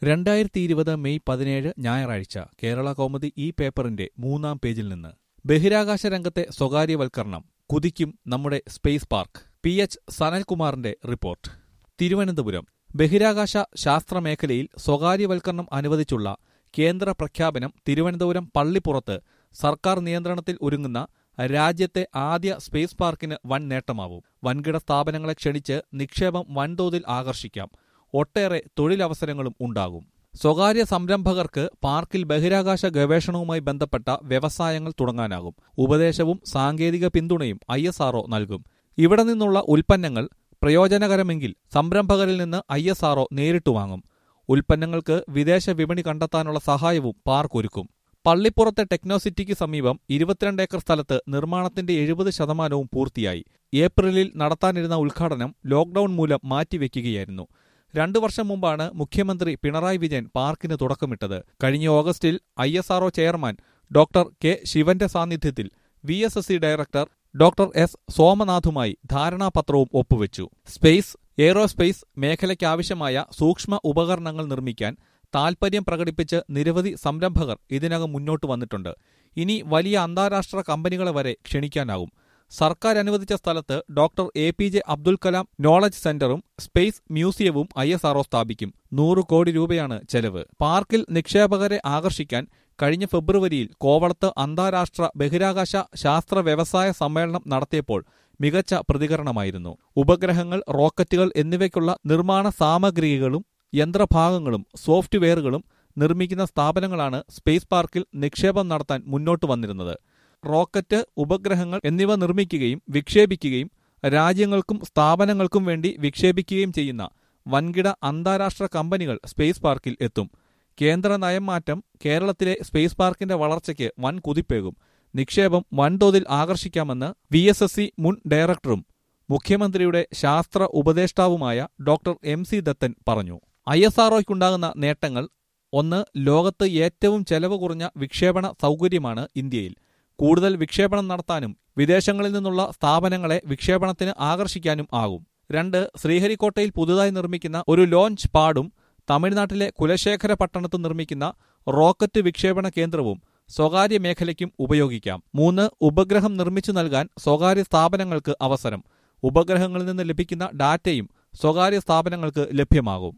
രണ്ടായിരത്തി ഇരുപത് മെയ് പതിനേഴ് ഞായറാഴ്ച കേരള കൗമുദി ഈ പേപ്പറിന്റെ മൂന്നാം പേജിൽ നിന്ന് ബഹിരാകാശ രംഗത്തെ സ്വകാര്യവൽക്കരണം കുതിക്കും നമ്മുടെ സ്പേസ് പാർക്ക് പി എച്ച് സനൽകുമാറിന്റെ റിപ്പോർട്ട് തിരുവനന്തപുരം ബഹിരാകാശ ശാസ്ത്രമേഖലയിൽ സ്വകാര്യവൽക്കരണം അനുവദിച്ചുള്ള കേന്ദ്ര പ്രഖ്യാപനം തിരുവനന്തപുരം പള്ളിപ്പുറത്ത് സർക്കാർ നിയന്ത്രണത്തിൽ ഒരുങ്ങുന്ന രാജ്യത്തെ ആദ്യ സ്പേസ് പാർക്കിന് വൻ നേട്ടമാവും വൻകിട സ്ഥാപനങ്ങളെ ക്ഷണിച്ച് നിക്ഷേപം വൻതോതിൽ ആകർഷിക്കാം ഒട്ടേറെ തൊഴിലവസരങ്ങളും ഉണ്ടാകും സ്വകാര്യ സംരംഭകർക്ക് പാർക്കിൽ ബഹിരാകാശ ഗവേഷണവുമായി ബന്ധപ്പെട്ട വ്യവസായങ്ങൾ തുടങ്ങാനാകും ഉപദേശവും സാങ്കേതിക പിന്തുണയും ഐ നൽകും ഇവിടെ നിന്നുള്ള ഉൽപ്പന്നങ്ങൾ പ്രയോജനകരമെങ്കിൽ സംരംഭകരിൽ നിന്ന് ഐ നേരിട്ട് വാങ്ങും ഉൽപ്പന്നങ്ങൾക്ക് വിദേശ വിപണി കണ്ടെത്താനുള്ള സഹായവും പാർക്ക് ഒരുക്കും പള്ളിപ്പുറത്തെ ടെക്നോസിറ്റിക്ക് സമീപം ഇരുപത്തിരണ്ട് ഏക്കർ സ്ഥലത്ത് നിർമ്മാണത്തിന്റെ എഴുപത് ശതമാനവും പൂർത്തിയായി ഏപ്രിലിൽ നടത്താനിരുന്ന ഉദ്ഘാടനം ലോക്ഡൌൺ മൂലം മാറ്റിവെക്കുകയായിരുന്നു രണ്ടു വർഷം മുമ്പാണ് മുഖ്യമന്ത്രി പിണറായി വിജയൻ പാർക്കിന് തുടക്കമിട്ടത് കഴിഞ്ഞ ഓഗസ്റ്റിൽ ഐ ചെയർമാൻ ഡോക്ടർ കെ ശിവന്റെ സാന്നിധ്യത്തിൽ V S S C director doctor S സോമനാഥുമായി ധാരണാപത്രവും ഒപ്പുവെച്ചു സ്പേസ് എയ്റോസ്പേസ് മേഖലയ്ക്കാവശ്യമായ സൂക്ഷ്മ ഉപകരണങ്ങൾ നിർമ്മിക്കാൻ താൽപര്യം പ്രകടിപ്പിച്ച് നിരവധി സംരംഭകർ ഇതിനകം മുന്നോട്ട് വന്നിട്ടുണ്ട് ഇനി വലിയ അന്താരാഷ്ട്ര കമ്പനികളെ വരെ ക്ഷണിക്കാനാകും സർക്കാർ അനുവദിച്ച സ്ഥലത്ത് doctor A P J Abdul Kalam knowledge സെന്ററും സ്പേസ് മ്യൂസിയവും ഐ എസ് ആർഒ സ്ഥാപിക്കും നൂറ് കോടി രൂപയാണ് ചെലവ് പാർക്കിൽ നിക്ഷേപകരെ ആകർഷിക്കാൻ കഴിഞ്ഞ ഫെബ്രുവരിയിൽ കോവളത്ത് അന്താരാഷ്ട്ര ബഹിരാകാശ ശാസ്ത്ര വ്യവസായ സമ്മേളനം നടത്തിയപ്പോൾ മികച്ച പ്രതികരണമായിരുന്നു ഉപഗ്രഹങ്ങൾ റോക്കറ്റുകൾ എന്നിവയ്ക്കുള്ള നിർമ്മാണ സാമഗ്രികളും യന്ത്രഭാഗങ്ങളും സോഫ്റ്റ്വെയറുകളും നിർമ്മിക്കുന്ന സ്ഥാപനങ്ങളാണ് സ്പേസ് പാർക്കിൽ നിക്ഷേപം നടത്താൻ മുന്നോട്ട് വന്നിരുന്നത് റോക്കറ്റ് ഉപഗ്രഹങ്ങൾ എന്നിവ നിർമ്മിക്കുകയും വിക്ഷേപിക്കുകയും രാജ്യങ്ങൾക്കും സ്ഥാപനങ്ങൾക്കും വേണ്ടി വിക്ഷേപിക്കുകയും ചെയ്യുന്ന വൻകിട അന്താരാഷ്ട്ര കമ്പനികൾ സ്പേസ് പാർക്കിൽ എത്തും കേന്ദ്ര നയം മാറ്റം കേരളത്തിലെ സ്പേസ് പാർക്കിന്റെ വളർച്ചയ്ക്ക് വൻ കുതിപ്പേകും നിക്ഷേപം വൻതോതിൽ ആകർഷിക്കാമെന്ന് വി എസ് എസ് സി മുൻ ഡയറക്ടറും മുഖ്യമന്ത്രിയുടെ ശാസ്ത്ര ഉപദേഷ്ടാവുമായ ഡോക്ടർ എം സി ദത്തൻ പറഞ്ഞു ഐ എസ് ആർഒയ്ക്കുണ്ടാകുന്ന നേട്ടങ്ങൾ ഒന്ന് ലോകത്ത് ഏറ്റവും ചെലവ് കുറഞ്ഞ വിക്ഷേപണ സൗകര്യമാണ് ഇന്ത്യയിൽ കൂടുതൽ വിക്ഷേപണം നടത്താനും വിദേശങ്ങളിൽ നിന്നുള്ള സ്ഥാപനങ്ങളെ വിക്ഷേപണത്തിന് ആകർഷിക്കാനും ആകും രണ്ട് ശ്രീഹരിക്കോട്ടയിൽ പുതുതായി നിർമ്മിക്കുന്ന ഒരു ലോഞ്ച് പാഡും തമിഴ്നാട്ടിലെ കുലശേഖര പട്ടണത്ത് നിർമ്മിക്കുന്ന റോക്കറ്റ് വിക്ഷേപണ കേന്ദ്രവും സ്വകാര്യ മേഖലയ്ക്കും ഉപയോഗിക്കാം മൂന്ന് ഉപഗ്രഹം നിർമ്മിച്ചു നൽകാൻ സ്വകാര്യ സ്ഥാപനങ്ങൾക്ക് അവസരം ഉപഗ്രഹങ്ങളിൽ നിന്ന് ലഭിക്കുന്ന ഡാറ്റയും സ്വകാര്യ സ്ഥാപനങ്ങൾക്ക് ലഭ്യമാകും